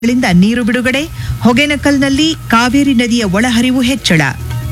ಗಳಿಂದ ನೀರು ಬಿಡುಗಡೆ ಹೊಗೆನಕಲ್ನಲ್ಲಿ ಕಾವೇರಿ ನದಿಯ ಒಳಹರಿವು ಹೆಚ್ಚಳ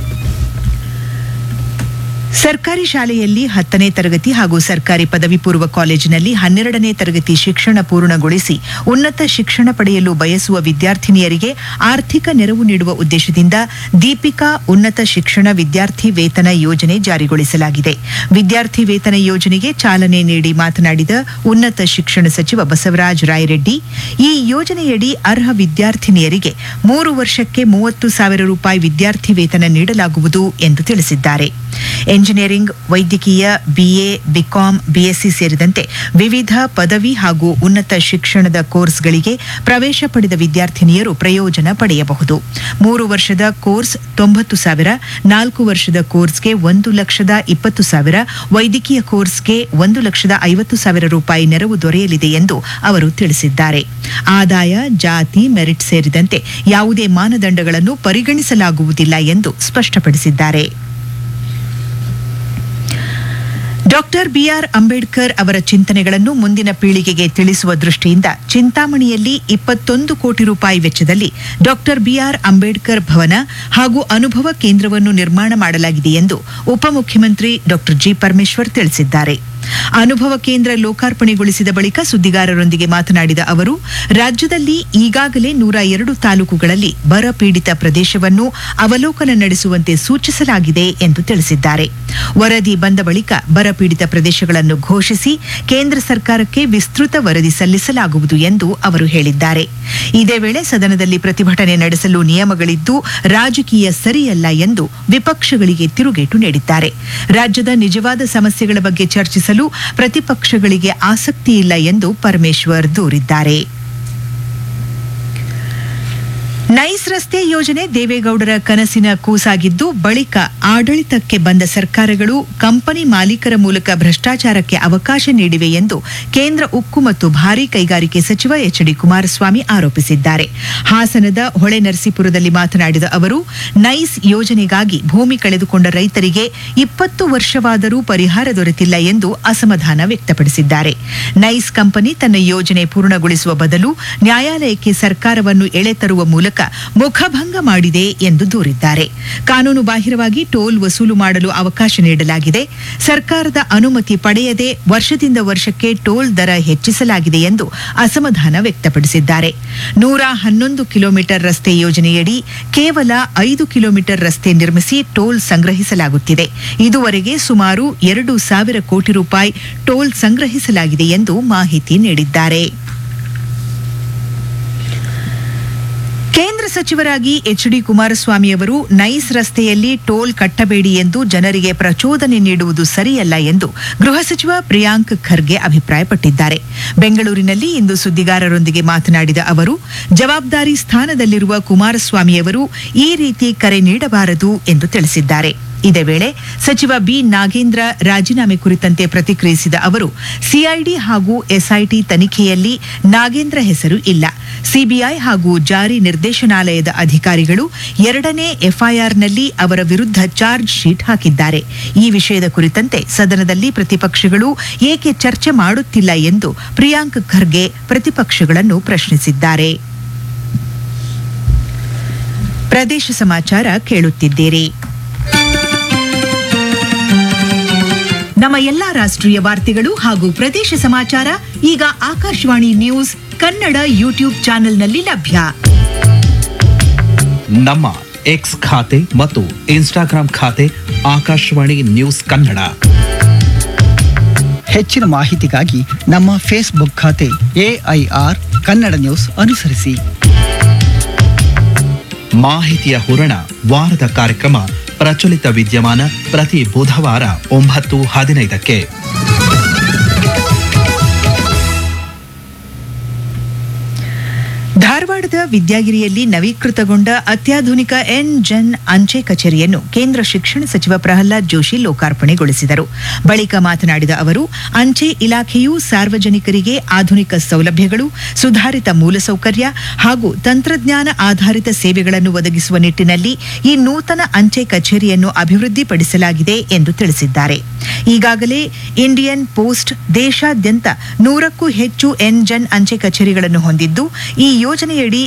ಸರ್ಕಾರಿ ಶಾಲೆಯಲ್ಲಿ ಹತ್ತನೇ ತರಗತಿ ಹಾಗೂ ಸರ್ಕಾರಿ ಪದವಿ ಪೂರ್ವ ಕಾಲೇಜಿನಲ್ಲಿ ಹನ್ನೆರಡನೇ ತರಗತಿ ಶಿಕ್ಷಣ ಪೂರ್ಣಗೊಳಿಸಿ ಉನ್ನತ ಶಿಕ್ಷಣ ಪಡೆಯಲು ಬಯಸುವ ವಿದ್ಯಾರ್ಥಿನಿಯರಿಗೆ ಆರ್ಥಿಕ ನೆರವು ನೀಡುವ ಉದ್ದೇಶದಿಂದ ದೀಪಿಕಾ ಉನ್ನತ ಶಿಕ್ಷಣ ವಿದ್ಯಾರ್ಥಿ ವೇತನ ಯೋಜನೆ ಜಾರಿಗೊಳಿಸಲಾಗಿದೆ ವಿದ್ಯಾರ್ಥಿ ವೇತನ ಯೋಜನೆಗೆ ಚಾಲನೆ ನೀಡಿ ಮಾತನಾಡಿದ ಉನ್ನತ ಶಿಕ್ಷಣ ಸಚಿವ ಬಸವರಾಜ ರಾಯರೆಡ್ಡಿ ಈ ಯೋಜನೆಯಡಿ ಅರ್ಹ ವಿದ್ಯಾರ್ಥಿನಿಯರಿಗೆ ಮೂರು ವರ್ಷಕ್ಕೆ ಮೂವತ್ತು ಸಾವಿರ ರೂಪಾಯಿ ವಿದ್ಯಾರ್ಥಿ ವೇತನ ನೀಡಲಾಗುವುದು ಎಂದು ತಿಳಿಸಿದ್ದಾರೆ ಎಂಜಿನಿಯರಿಂಗ್ ವೈದ್ಯಕೀಯ ಬಿಎ ಬಿಕಾಂ ಬಿಎಸ್ಸಿ ಸೇರಿದಂತೆ ವಿವಿಧ ಪದವಿ ಹಾಗೂ ಉನ್ನತ ಶಿಕ್ಷಣದ ಕೋರ್ಸ್ಗಳಿಗೆ ಪ್ರವೇಶ ಪಡೆದ ವಿದ್ಯಾರ್ಥಿನಿಯರು ಪ್ರಯೋಜನ ಪಡೆಯಬಹುದು ಮೂರು ವರ್ಷದ ಕೋರ್ಸ್ ತೊಂಬತ್ತು ಸಾವಿರ ನಾಲ್ಕು ವರ್ಷದ ಕೋರ್ಸ್ಗೆ ಒಂದು ಲಕ್ಷದ ಇಪ್ಪತ್ತು ಸಾವಿರ ವೈದ್ಯಕೀಯ ಕೋರ್ಸ್ಗೆ ಒಂದು ಲಕ್ಷದ ಐವತ್ತು ಸಾವಿರ ರೂಪಾಯಿ ನೆರವು ದೊರೆಯಲಿದೆ ಎಂದು ಅವರು ತಿಳಿಸಿದ್ದಾರೆ ಆದಾಯ ಜಾತಿ ಮೆರಿಟ್ ಸೇರಿದಂತೆ ಯಾವುದೇ ಮಾನದಂಡಗಳನ್ನು ಪರಿಗಣಿಸಲಾಗುವುದಿಲ್ಲ ಎಂದು ಸ್ಪಷ್ಟಪಡಿಸಿದ್ದಾರೆ ಡಾಕ್ಟರ್ ಬಿಆರ್ ಅಂಬೇಡ್ಕರ್ ಅವರ ಚಿಂತನೆಗಳನ್ನು ಮುಂದಿನ ಪೀಳಿಗೆಗೆ ತಿಳಿಸುವ ದೃಷ್ಟಿಯಿಂದ ಚಿಂತಾಮಣಿಯಲ್ಲಿ ಇಪ್ಪತ್ತೊಂದು ಕೋಟಿ ರೂಪಾಯಿ ವೆಚ್ಚದಲ್ಲಿ ಡಾಕ್ಟರ್ ಬಿಆರ್ ಅಂಬೇಡ್ಕರ್ ಭವನ ಹಾಗೂ ಅನುಭವ ಕೇಂದ್ರವನ್ನು ನಿರ್ಮಾಣ ಮಾಡಲಾಗಿದೆ ಎಂದು ಉಪಮುಖ್ಯಮಂತ್ರಿ ಡಾಕ್ಟರ್ ಜಿ ಪರಮೇಶ್ವರ್ ತಿಳಿಸಿದ್ದಾರೆ ಅನುಭವ ಕೇಂದ್ರ ಲೋಕಾರ್ಪಣೆಗೊಳಿಸಿದ ಬಳಿಕ ಸುದ್ದಿಗಾರರೊಂದಿಗೆ ಮಾತನಾಡಿದ ಅವರು ರಾಜ್ಯದಲ್ಲಿ ಈಗಾಗಲೇ ನೂರ ಎರಡು ತಾಲೂಕುಗಳಲ್ಲಿ ಬರ ಪೀಡಿತ ಪ್ರದೇಶವನ್ನು ಅವಲೋಕನ ನಡೆಸುವಂತೆ ಸೂಚಿಸಲಾಗಿದೆ ಎಂದು ತಿಳಿಸಿದ್ದಾರೆ ವರದಿ ಬಂದ ಬಳಿಕ ಬರ ಪೀಡಿತ ಪ್ರದೇಶಗಳನ್ನು ಘೋಷಿಸಿ ಕೇಂದ್ರ ಸರ್ಕಾರಕ್ಕೆ ವಿಸ್ತೃತ ವರದಿ ಸಲ್ಲಿಸಲಾಗುವುದು ಎಂದು ಅವರು ಹೇಳಿದ್ದಾರೆ ಇದೇ ವೇಳೆ ಸದನದಲ್ಲಿ ಪ್ರತಿಭಟನೆ ನಡೆಸಲು ನಿಯಮಗಳಿದ್ದು ರಾಜಕೀಯ ಸರಿಯಲ್ಲ ಎಂದು ವಿಪಕ್ಷಗಳಿಗೆ ತಿರುಗೇಟು ನೀಡಿದ್ದಾರೆ ರಾಜ್ಯದ ನಿಜವಾದ ಸಮಸ್ಯೆಗಳ ಬಗ್ಗೆ ಚರ್ಚಿಸಲು ಪ್ರತಿಪಕ್ಷಗಳಿಗೆ ಆಸಕ್ತಿ ಇಲ್ಲ ಎಂದು ಪರಮೇಶ್ವರ್ ದೂರಿದ್ದಾರೆ ನೈಸ್ ರಸ್ತೆ ಯೋಜನೆ ದೇವೇಗೌಡರ ಕನಸಿನ ಕೂಸಾಗಿದ್ದು ಬಳಿಕ ಆಡಳಿತಕ್ಕೆ ಬಂದ ಸರ್ಕಾರಗಳು ಕಂಪನಿ ಮಾಲೀಕರ ಮೂಲಕ ಭ್ರಷ್ಟಾಚಾರಕ್ಕೆ ಅವಕಾಶ ನೀಡಿವೆ ಎಂದು ಕೇಂದ್ರ ಉಕ್ಕು ಮತ್ತು ಭಾರೀ ಕೈಗಾರಿಕೆ ಸಚಿವ ಎಚ್ ಡಿ ಕುಮಾರಸ್ವಾಮಿ ಆರೋಪಿಸಿದ್ದಾರೆ ಹಾಸನದ ಹೊಳೆ ನರಸೀಪುರದಲ್ಲಿ ಮಾತನಾಡಿದ ಅವರು ನೈಸ್ ಯೋಜನೆಗಾಗಿ ಭೂಮಿ ಕಳೆದುಕೊಂಡ ರೈತರಿಗೆ ಇಪ್ಪತ್ತು ವರ್ಷವಾದರೂ ಪರಿಹಾರ ದೊರೆತಿಲ್ಲ ಎಂದು ಅಸಮಾಧಾನ ವ್ಯಕ್ತಪಡಿಸಿದ್ದಾರೆ ನೈಸ್ ಕಂಪನಿ ತನ್ನ ಯೋಜನೆ ಪೂರ್ಣಗೊಳಿಸುವ ಬದಲು ನ್ಯಾಯಾಲಯಕ್ಕೆ ಸರ್ಕಾರವನ್ನು ಎಳೆತರುವ ಮೂಲಕ ಮುಖಭಂಗ ಮಾಡಿದೆ ಎಂದು ದೂರಿದ್ದಾರೆ ಕಾನೂನು ಬಾಹಿರವಾಗಿ ಟೋಲ್ ವಸೂಲು ಮಾಡಲು ಅವಕಾಶ ನೀಡಲಾಗಿದೆ ಸರ್ಕಾರದ ಅನುಮತಿ ಪಡೆಯದೆ ವರ್ಷದಿಂದ ವರ್ಷಕ್ಕೆ ಟೋಲ್ ದರ ಹೆಚ್ಚಿಸಲಾಗಿದೆ ಎಂದು ಅಸಮಾಧಾನ ವ್ಯಕ್ತಪಡಿಸಿದ್ದಾರೆ ನೂರ ಹನ್ನೊಂದು ಕಿಲೋಮೀಟರ್ ರಸ್ತೆ ಯೋಜನೆಯಡಿ ಕೇವಲ ಐದು ಕಿಲೋಮೀಟರ್ ರಸ್ತೆ ನಿರ್ಮಿಸಿ ಟೋಲ್ ಸಂಗ್ರಹಿಸಲಾಗುತ್ತಿದೆ ಇದುವರೆಗೆ ಸುಮಾರು ಎರಡು ಸಾವಿರ ಕೋಟಿ ರೂಪಾಯಿ ಟೋಲ್ ಸಂಗ್ರಹಿಸಲಾಗಿದೆ ಎಂದು ಮಾಹಿತಿ ನೀಡಿದ್ದಾರೆ ಕೇಂದ್ರ ಸಚಿವರಾಗಿ ಎಚ್ ಡಿ ಕುಮಾರಸ್ವಾಮಿ ಅವರು ನೈಸ್ ರಸ್ತೆಯಲ್ಲಿ ಟೋಲ್ ಕಟ್ಟಬೇಡಿ ಎಂದು ಜನರಿಗೆ ಪ್ರಚೋದನೆ ನೀಡುವುದು ಸರಿಯಲ್ಲ ಎಂದು ಗೃಹ ಸಚಿವ ಪ್ರಿಯಾಂಕ್ ಖರ್ಗೆ ಅಭಿಪ್ರಾಯಪಟ್ಟಿದ್ದಾರೆ ಬೆಂಗಳೂರಿನಲ್ಲಿ ಇಂದು ಸುದ್ದಿಗಾರರೊಂದಿಗೆ ಮಾತನಾಡಿದ ಅವರು ಜವಾಬ್ದಾರಿ ಸ್ಥಾನದಲ್ಲಿರುವ ಕುಮಾರಸ್ವಾಮಿಯವರು ಈ ರೀತಿ ಕರೆ ನೀಡಬಾರದು ಎಂದು ತಿಳಿಸಿದ್ದಾರೆ ಇದೇ ವೇಳೆ ಸಚಿವ ಬಿ ನಾಗೇಂದ್ರ ರಾಜೀನಾಮೆ ಕುರಿತಂತೆ ಪ್ರತಿಕ್ರಿಯಿಸಿದ ಅವರು ಸಿಐಡಿ ಹಾಗೂ ಎಸ್ಐಟಿ ತನಿಖೆಯಲ್ಲಿ ನಾಗೇಂದ್ರ ಹೆಸರು ಇಲ್ಲ ಸಿಬಿಐ ಹಾಗೂ ಜಾರಿ ನಿರ್ದೇಶನಾಲಯದ ಅಧಿಕಾರಿಗಳು ಎರಡನೇ ಎಫ್ಐಆರ್ನಲ್ಲಿ ಅವರ ವಿರುದ್ಧ ಚಾರ್ಜ್ ಶೀಟ್ ಹಾಕಿದ್ದಾರೆ ಈ ವಿಷಯದ ಕುರಿತಂತೆ ಸದನದಲ್ಲಿ ಪ್ರತಿಪಕ್ಷಗಳು ಏಕೆ ಚರ್ಚೆ ಮಾಡುತ್ತಿಲ್ಲ ಎಂದು ಪ್ರಿಯಾಂಕ್ ಖರ್ಗೆ ಪ್ರತಿಪಕ್ಷಗಳನ್ನು ಪ್ರಶ್ನಿಸಿದ್ದಾರೆ ಪ್ರದೇಶ ಸಮಾಚಾರ ಕೇಳುತ್ತಿದ್ದೀರಿ ನಮ್ಮ ಎಲ್ಲಾ ರಾಷ್ಟ್ರೀಯ ವಾರ್ತೆಗಳು ಹಾಗೂ ಪ್ರದೇಶ ಸಮಾಚಾರ ಈಗ ಆಕಾಶವಾಣಿ ನ್ಯೂಸ್ ಕನ್ನಡ ಯೂಟ್ಯೂಬ್ ಚಾನೆಲ್ನಲ್ಲಿ ಲಭ್ಯ ನಮ್ಮ ಎಕ್ಸ್ ಖಾತೆ ಮತ್ತು ಇನ್ಸ್ಟಾಗ್ರಾಂ ಖಾತೆ ಆಕಾಶವಾಣಿ ನ್ಯೂಸ್ ಕನ್ನಡ ಹೆಚ್ಚಿನ ಮಾಹಿತಿಗಾಗಿ ನಮ್ಮ ಫೇಸ್ಬುಕ್ ಖಾತೆ ಎಐಆರ್ ಕನ್ನಡ ನ್ಯೂಸ್ ಅನುಸರಿಸಿ ಮಾಹಿತಿಯ ಹೂರಣ ವಾರದ ಕಾರ್ಯಕ್ರಮ ಪ್ರಚಲಿತ ವಿದ್ಯಮಾನ ಪ್ರತಿ ಬುಧವಾರ ಒಂಬತ್ತು ಹದಿನೈದಕ್ಕೆ ಧಾರವಾಡದ ವಿದ್ಯಾಗಿರಿಯಲ್ಲಿ ನವೀಕೃತಗೊಂಡ ಅತ್ಯಾಧುನಿಕ ಎನ್ ಜನ್ ಅಂಚೆ ಕಚೇರಿಯನ್ನು ಕೇಂದ್ರ ಶಿಕ್ಷಣ ಸಚಿವ ಪ್ರಹ್ಲಾದ್ ಜೋಶಿ ಲೋಕಾರ್ಪಣೆಗೊಳಿಸಿದರು ಬಳಿಕ ಮಾತನಾಡಿದ ಅವರು ಅಂಚೆ ಇಲಾಖೆಯು ಸಾರ್ವಜನಿಕರಿಗೆ ಆಧುನಿಕ ಸೌಲಭ್ಯಗಳು ಸುಧಾರಿತ ಮೂಲಸೌಕರ್ಯ ಹಾಗೂ ತಂತ್ರಜ್ಞಾನ ಆಧಾರಿತ ಸೇವೆಗಳನ್ನು ಒದಗಿಸುವ ನಿಟ್ಟಿನಲ್ಲಿ ಈ ನೂತನ ಅಂಚೆ ಕಚೇರಿಯನ್ನು ಅಭಿವೃದ್ಧಿಪಡಿಸಲಾಗಿದೆ ಎಂದು ತಿಳಿಸಿದ್ದಾರೆ ಈಗಾಗಲೇ ಇಂಡಿಯನ್ ಪೋಸ್ಟ್ ದೇಶಾದ್ಯಂತ ನೂರಕ್ಕೂ ಹೆಚ್ಚು ಎನ್ ಜನ್ ಅಂಚೆ ಕಚೇರಿಗಳನ್ನು ಹೊಂದಿದ್ದು ಈ ಯೋಜನೆ ಯೋಜನೆಯಡಿ